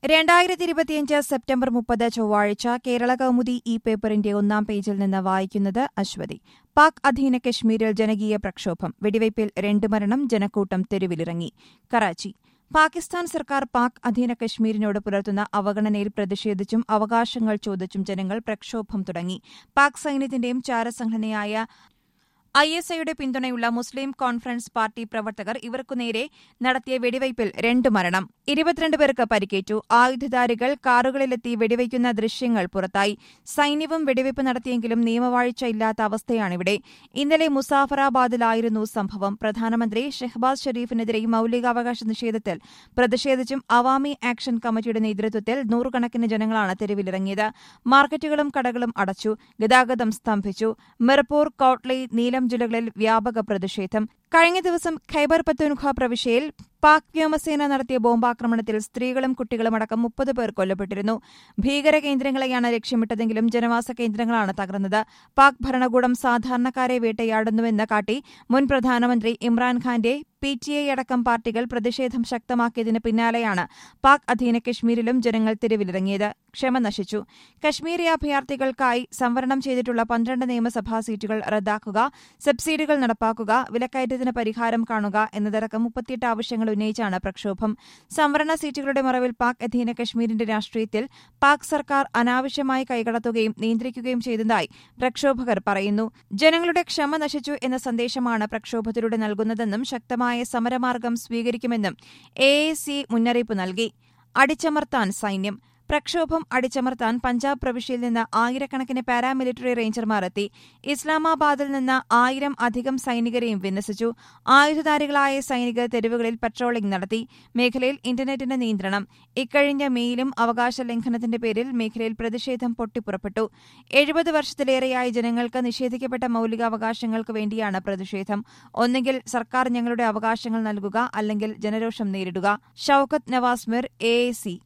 രണ്ടായിരത്തി ഇരുപത്തിയഞ്ച് സെപ്റ്റംബർ മുപ്പത് ചൊവ്വാഴ്ച കേരള കൗമുദി ഈ പേപ്പറിന്റെ ഒന്നാം പേജിൽ നിന്ന് വായിക്കുന്നത് അശ്വതി പാക് അധീന കശ്മീരിൽ ജനകീയ പ്രക്ഷോഭം വെടിവയ്പിൽ രണ്ട് മരണം ജനക്കൂട്ടം തെരുവിലിറങ്ങി കറാച്ചി പാകിസ്ഥാൻ സർക്കാർ പാക് അധീന കശ്മീരിനോട് പുലർത്തുന്ന അവഗണനയിൽ പ്രതിഷേധിച്ചും അവകാശങ്ങൾ ചോദിച്ചും ജനങ്ങൾ പ്രക്ഷോഭം തുടങ്ങി പാക് സൈന്യത്തിന്റെയും ചാരസംഘടനയായ ഐ എസ് ഐയുടെ പിന്തുണയുള്ള മുസ്ലിം കോൺഫറൻസ് പാർട്ടി പ്രവർത്തകർ ഇവർക്കുനേരെ നടത്തിയ വെടിവയ്പിൽ രണ്ട് മരണം ഇരുപത്തിരണ്ട് പേർക്ക് പരിക്കേറ്റു ആയുധധാരികൾ കാറുകളിലെത്തി വെടിവയ്ക്കുന്ന ദൃശ്യങ്ങൾ പുറത്തായി സൈന്യവും വെടിവയ്പ് നടത്തിയെങ്കിലും നിയമവാഴ്ച ഇല്ലാത്ത അവസ്ഥയാണിവിടെ ഇന്നലെ മുസാഫറാബാദിലായിരുന്നു സംഭവം പ്രധാനമന്ത്രി ഷെഹ്ബാസ് ഷെരീഫിനെതിരെ മൌലികാവകാശ നിഷേധത്തിൽ പ്രതിഷേധിച്ചും അവാമി ആക്ഷൻ കമ്മിറ്റിയുടെ നേതൃത്വത്തിൽ നൂറുകണക്കിന് ജനങ്ങളാണ് തെരുവിലിറങ്ങിയത് മാർക്കറ്റുകളും കടകളും അടച്ചു ഗതാഗതം സ്തംഭിച്ചു മിർപൂർ കോട്ട്ലി നീലം ജില്ലകളിൽ വ്യാപക പ്രതിഷേധം കഴിഞ്ഞ ദിവസം ഖൈബർ പത്തുൻഖ പ്രവിശ്യയിൽ പാക് വ്യോമസേന നടത്തിയ ബോംബാക്രമണത്തിൽ സ്ത്രീകളും കുട്ടികളും അടക്കം മുപ്പത് പേർ കൊല്ലപ്പെട്ടിരുന്നു ഭീകര കേന്ദ്രങ്ങളെയാണ് ലക്ഷ്യമിട്ടതെങ്കിലും ജനവാസ കേന്ദ്രങ്ങളാണ് തകർന്നത് പാക് ഭരണകൂടം സാധാരണക്കാരെ വേട്ടയാടുന്നുവെന്ന് കാട്ടി മുൻ പ്രധാനമന്ത്രി ഇമ്രാൻഖാന്റെ പി ടി ഐ അടക്കം പാർട്ടികൾ പ്രതിഷേധം ശക്തമാക്കിയതിന് പിന്നാലെയാണ് പാക് അധീന കശ്മീരിലും ജനങ്ങൾ തെരുവിലിറങ്ങിയത് ക്ഷമ നശിച്ചു കശ്മീരി അഭയാർത്ഥികൾക്കായി സംവരണം ചെയ്തിട്ടുള്ള പന്ത്രണ്ട് നിയമസഭാ സീറ്റുകൾ റദ്ദാക്കുക സബ്സിഡികൾ നടപ്പാക്കുക വിലക്കയറ്റത്തിന് പരിഹാരം കാണുക എന്നതടക്കം മുപ്പത്തിയെട്ട് ആവശ്യങ്ങൾ ഉന്നയിച്ചാണ് പ്രക്ഷോഭം സംവരണ സീറ്റുകളുടെ മറവിൽ പാക് അധീന കശ്മീരിന്റെ രാഷ്ട്രീയത്തിൽ പാക് സർക്കാർ അനാവശ്യമായി കൈകടത്തുകയും നിയന്ത്രിക്കുകയും ചെയ്തതായി പ്രക്ഷോഭകർ പറയുന്നു ജനങ്ങളുടെ ക്ഷമ നശിച്ചു എന്ന സന്ദേശമാണ് പ്രക്ഷോഭത്തിലൂടെ നൽകുന്നതെന്നും ശക്തമായ സമരമാർഗം സ്വീകരിക്കുമെന്നും എ മുന്നറിയിപ്പ് നൽകി അടിച്ചമർത്താൻ സൈന്യം പ്രക്ഷോഭം അടിച്ചമർത്താൻ പഞ്ചാബ് പ്രവിശ്യയിൽ നിന്ന് ആയിരക്കണക്കിന് പാരാമിലിറ്ററി റേഞ്ചർമാർ എത്തി ഇസ്ലാമാബാദിൽ നിന്ന് ആയിരം അധികം സൈനികരെയും വിന്യസിച്ചു ആയുധധാരികളായ സൈനികർ തെരുവുകളിൽ പട്രോളിംഗ് നടത്തി മേഖലയിൽ ഇന്റർനെറ്റിന് നിയന്ത്രണം ഇക്കഴിഞ്ഞ മെയിലും അവകാശ ലംഘനത്തിന്റെ പേരിൽ മേഖലയിൽ പ്രതിഷേധം പൊട്ടിപ്പുറപ്പെട്ടു എഴുപത് വർഷത്തിലേറെയായി ജനങ്ങൾക്ക് നിഷേധിക്കപ്പെട്ട മൌലികാവകാശങ്ങൾക്ക് വേണ്ടിയാണ് പ്രതിഷേധം ഒന്നുകിൽ സർക്കാർ ഞങ്ങളുടെ അവകാശങ്ങൾ നൽകുക അല്ലെങ്കിൽ ജനരോഷം നേരിടുക ഷൌക്കത്ത് നവാസ് മിർ എ